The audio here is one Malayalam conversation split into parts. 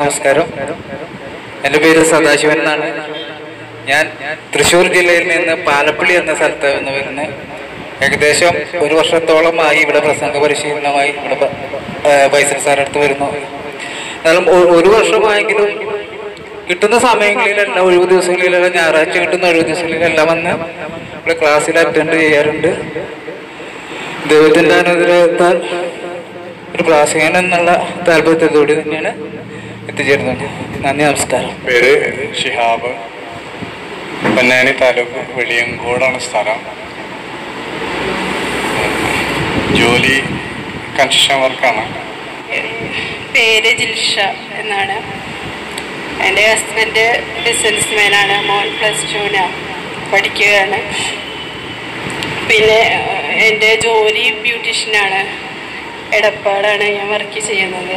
നമസ്കാരം എൻ്റെ പേര് സദാശിവൻ എന്നാണ് ഞാൻ തൃശ്ശൂർ ജില്ലയിൽ നിന്ന് പാലപ്പള്ളി എന്ന സ്ഥലത്ത് നിന്ന് വരുന്നത് ഏകദേശം ഒരു വർഷത്തോളമായി ഇവിടെ പ്രസംഗ പരിശീലനമായി ഇവിടെ പ- ആ, ബൈസൽ സാർ അടുത്ത് വരുന്നു എന്നാലും ഒ- ഒരു വർഷമായെങ്കിലും കിട്ടുന്ന സമയങ്ങളിലെല്ലാം ഒഴിവ് ദിവസങ്ങളിലെല്ലാം ഞായറാഴ്ച കിട്ടുന്ന ഒഴിവ് ദിവസങ്ങളിലെല്ലാം വന്ന് ഇവിടെ ക്ലാസ്സിൽ അറ്റൻഡ് ചെയ്യാറുണ്ട് ദൈവത്തിൻ്റെ അനുഗ്രഹത്താൽ ഒരു പ്രാസംഗൻ എന്നുള്ള താല്പര്യത്തോടെ തന്നെയാണ് എത്തിച്ചേരുന്നത് നന്ദി നമസ്കാരം പേര് ഷിഹാബ് പൊന്നാനി താലൂക്ക് വെളിയങ്കോടാണ് സ്ഥലം ജോലി കൺസ്ട്രക്ഷൻ വർക്കാണ് പേര് ജിൽഷ എന്നാണ് എൻ്റെ ഹസ്ബൻഡ് ബിസിനസ് മാനാണ് മോൻ പ്ലസ് ടുവിന് പഠിക്കുകയാണ് പിന്നെ ഏഹ്, എൻ്റെ ജോലി ബ്യൂട്ടീഷ്യനാണ് എടപ്പാടാണ് ഞാൻ വർക്ക് ചെയ്യുന്നത്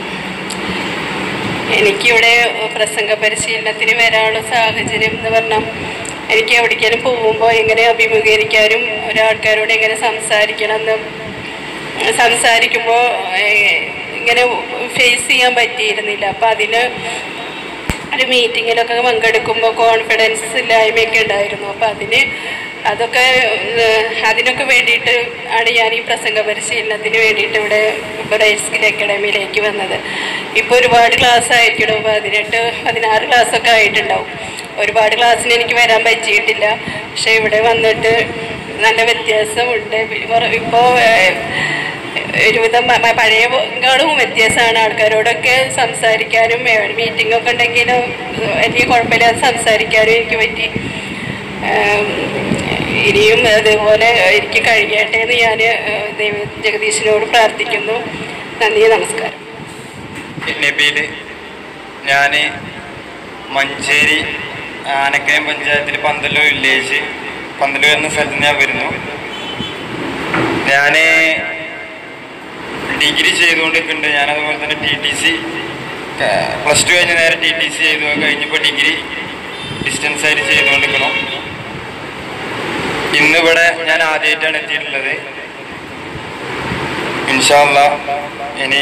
എനിക്കിവിടെ പ്രസംഗ പരിശീലനത്തിന് വരാനുള്ള സാഹചര്യം എന്ന് പറഞ്ഞാൽ എനിക്ക് എവിടേക്കാലും പോകുമ്പോൾ എങ്ങനെ അഭിമുഖീകരിക്കാനും ഒരാൾക്കാരോട് എങ്ങനെ സംസാരിക്കണം എന്ന് സംസാരിക്കുമ്പോൾ ഇങ്ങനെ ഫേസ് ചെയ്യാൻ പറ്റിയിരുന്നില്ല അപ്പം അതിന് ഒരു മീറ്റിങ്ങിലൊക്കെ പങ്കെടുക്കുമ്പോൾ കോൺഫിഡൻസ് ഇല്ലായ്മയൊക്കെ ഉണ്ടായിരുന്നു അപ്പം അതിന് അതൊക്കെ ഏഹ്, അതിനൊക്കെ വേണ്ടിയിട്ട് ആണ് ഞാൻ ഈ പ്രസംഗ പരിശീലനത്തിന് വേണ്ടിയിട്ട് ഇവിടെ ബ്രൈറ്റ് സ്കിൽ അക്കാഡമിയിലേക്ക് വന്നത് ഇപ്പോൾ ഒരുപാട് ക്ലാസ് ആയിരിക്കണം പതിനെട്ട് പതിനാറ് ക്ലാസ്സൊക്കെ ആയിട്ടുണ്ടാവും ഒരുപാട് ക്ലാസ്സിന് എനിക്ക് വരാൻ പറ്റിയിട്ടില്ല പക്ഷെ ഇവിടെ വന്നിട്ട് നല്ല വ്യത്യാസമുണ്ട് ഇപ്പോൾ ഒരുവിധം പ- പ- പഴയകാളും വ്യത്യാസമാണ് ആൾക്കാരോടൊക്കെ സംസാരിക്കാനും മീറ്റിംഗ് ഒക്കെ ഉണ്ടെങ്കിലും എനിക്ക് കുഴപ്പമില്ലാതെ സംസാരിക്കാനും എനിക്ക് പറ്റി ഏം, ഇനിയും അതുപോലെ എനിക്ക് കഴിയട്ടെ എന്ന് ഞാൻ ദൈവ ജഗദീശനോട് പ്രാർത്ഥിക്കുന്നു നന്ദി നമസ്കാരം നബീൽ ഞാൻ മഞ്ചേരി ആനക്കയം പഞ്ചായത്തിൽ പന്തല്ലൂർ വില്ലേജ് പന്തല്ലൂർ എന്ന സ്ഥലത്ത് നിന്ന് ഞാൻ വരുന്നു ഞാൻ ഡിഗ്രി ചെയ്തുകൊണ്ടിരിക്കുന്നുണ്ട് ഞാൻ അതുപോലെ തന്നെ T T C plus two കഴിഞ്ഞ് നേരെ ടി ടി സി ചെയ്തു അത് കഴിഞ്ഞപ്പോൾ ഡിഗ്രി ഡിസ്റ്റൻസ് ആയിട്ട് ചെയ്തുകൊണ്ടിരിക്കണം ഇന്നിവിടെ ഞാൻ ആദ്യമായിട്ടാണ് എത്തിയിട്ടുള്ളത് ഇൻഷാല്ല ഇനി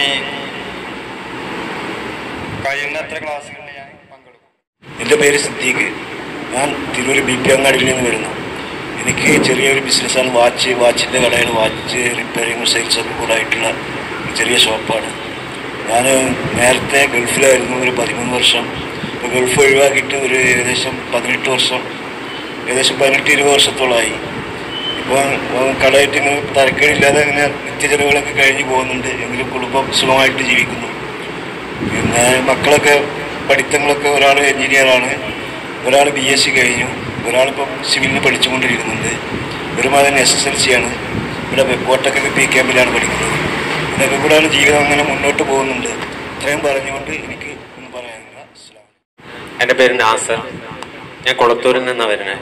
കഴിയുന്നത്ര ക്ലാസ്സുകളിൽ ഞാൻ പങ്കെടുക്കും എൻ്റെ പേര് സിദ്ദീഖ് ഞാൻ തിരൂർ ബി പി അങ്ങാടിയിൽ നിന്ന് വരുന്നു എനിക്ക് ചെറിയൊരു ബിസിനസ്സാണ് വാച്ച് വാച്ചിൻ്റെ കടയാണ് വാച്ച് റിപ്പയറിങ് സെയിൽസ് ഒക്കെ കൂടെ ആയിട്ടുള്ള ഒരു ചെറിയ ഷോപ്പാണ് ഞാൻ നേരത്തെ ഗൾഫിലായിരുന്നു ഒരു പതിമൂന്ന് വർഷം ഇപ്പോൾ ഗൾഫ് ഒഴിവാക്കിയിട്ട് ഒരു ഏകദേശം പതിനെട്ട് വർഷം ഏകദേശം പതിനെട്ട് ഇരുപത് വർഷത്തോളമായി ഇപ്പോൾ കടയായിട്ട് ഇങ്ങനെ തരക്കേടില്ലാതെ ഇങ്ങനെ നിത്യചെലവുകളൊക്കെ കഴിഞ്ഞ് പോകുന്നുണ്ട് എങ്കിലും കുടുംബം സുഖമായിട്ട് ജീവിക്കുന്നു പിന്നെ മക്കളൊക്കെ പഠിത്തങ്ങളൊക്കെ ഒരാൾ എഞ്ചിനീയറാണ് ഒരാൾ ബി എസ് സി കഴിഞ്ഞു ഒരാളിപ്പം സിവിലിന് പഠിച്ചുകൊണ്ടിരിക്കുന്നുണ്ട് ഒരു മകൻ എസ് എസ് എൽ സി ആണ് ഇവിടെ കോട്ടക്കൊക്കെ പി ക്യാമ്പിലാണ് പഠിക്കുന്നത് ഇതൊക്കെ കൂടെയാണ് ജീവിതം അങ്ങനെ മുന്നോട്ട് പോകുന്നുണ്ട് ഇത്രയും പറഞ്ഞുകൊണ്ട് എനിക്ക് ഒന്നും പറയാനില്ല അസ്സലാമു അലൈക്കും. എൻ്റെ പേര് നാസർ ഞാൻ കൊളത്തൂരിൽ നിന്നാണ് വരുന്നത്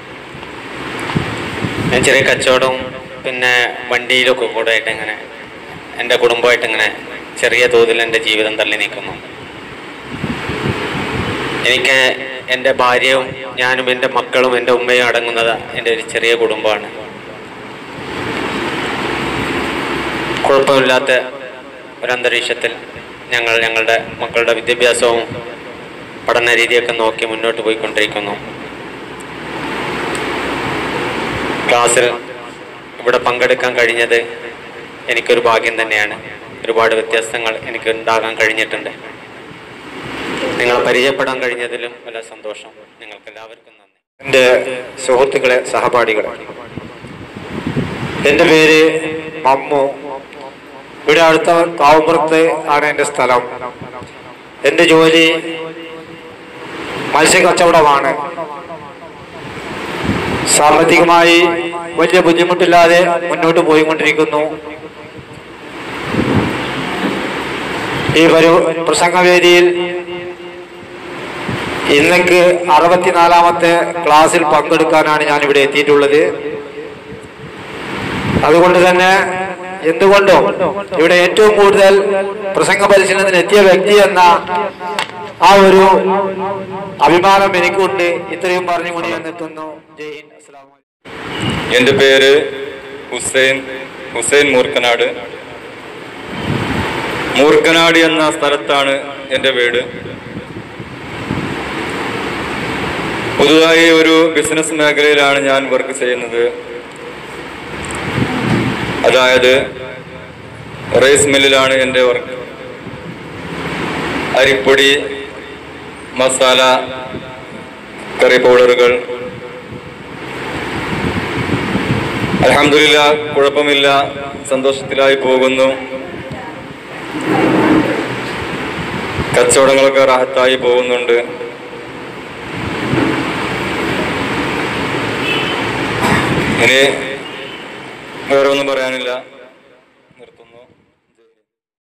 ഞാൻ ചെറിയ കച്ചവടവും പിന്നെ വണ്ടിയിലൊക്കെ കൂടെ ആയിട്ട് ഇങ്ങനെ എൻ്റെ കുടുംബമായിട്ട് ഇങ്ങനെ ചെറിയ തോതിൽ എൻ്റെ ജീവിതം തള്ളി നീക്കുന്നു എനിക്ക് എൻ്റെ ഭാര്യയും ഞാനും എൻ്റെ മക്കളും എൻ്റെ ഉമ്മയും അടങ്ങുന്നത് എൻ്റെ ഒരു ചെറിയ കുടുംബമാണ് കുഴപ്പമില്ലാത്ത ഒരന്തരീക്ഷത്തിൽ ഞങ്ങൾ ഞങ്ങളുടെ മക്കളുടെ വിദ്യാഭ്യാസവും പഠന രീതിയൊക്കെ നോക്കി മുന്നോട്ട് പോയിക്കൊണ്ടിരിക്കുന്നു ക്ലാസ്സിൽ ഇവിടെ പങ്കെടുക്കാൻ കഴിഞ്ഞത് എനിക്കൊരു ഭാഗ്യം തന്നെയാണ് ഒരുപാട് വ്യത്യാസങ്ങൾ എനിക്ക് ഉണ്ടാകാൻ കഴിഞ്ഞിട്ടുണ്ട് നിങ്ങളെ പരിചയപ്പെടാൻ കഴിഞ്ഞതിലും വളരെ സന്തോഷം നിങ്ങൾക്ക് എല്ലാവർക്കും നന്ദി എൻ്റെ സുഹൃത്തുക്കളെ സഹപാഠികളെ എൻ്റെ പേര് മമ്മു ഇവിടെ അടുത്ത കാവുമ്പുറത്ത് ആണ് എൻ്റെ സ്ഥലം എൻ്റെ ജോലി മത്സ്യ കച്ചവടമാണ് സാമ്പത്തികമായി വലിയ ബുദ്ധിമുട്ടില്ലാതെ മുന്നോട്ട് പോയിക്കൊണ്ടിരിക്കുന്നു ഈ പരു പ്രസംഗവേദിയിൽ ഇന്നേക്ക് അറുപത്തിനാലാമത്തെ ക്ലാസ്സിൽ പങ്കെടുക്കാനാണ് ഞാൻ ഇവിടെ എത്തിയിട്ടുള്ളത് അതുകൊണ്ട് തന്നെ എന്തുകൊണ്ടും ഇവിടെ ഏറ്റവും കൂടുതൽ പ്രസംഗ പരിശീലനത്തിന് എത്തിയ വ്യക്തി എന്ന ആ ഒരു അഭിമാനം എനിക്കുണ്ട് ഇത്രയും പറഞ്ഞുകൊണ്ട് ഞാൻ നിർത്തുന്നു ജയ് ഹിന്ദ് അസ്സലാമു അലൈക്കും. എൻ്റെ പേര് ഹുസൈൻ ഹുസൈൻ മൂർക്കനാട് മൂർക്കനാട് എന്ന സ്ഥലത്താണ് എൻ്റെ വീട് പുതുതായി ഒരു ബിസിനസ് മേഖലയിലാണ് ഞാൻ വർക്ക് ചെയ്യുന്നത് അതായത് റൈസ് മില്ലിലാണ് എൻ്റെ വർക്ക് അരിപ്പൊടി മസാല കറി പൗഡറുകൾ അലഹമില്ല കുഴപ്പമില്ല സന്തോഷത്തിലായി പോകുന്നു കച്ചവടങ്ങളൊക്കെ റാഹത്തായി പോകുന്നുണ്ട് ഇനി വേറെ ഒന്നും പറയാനില്ല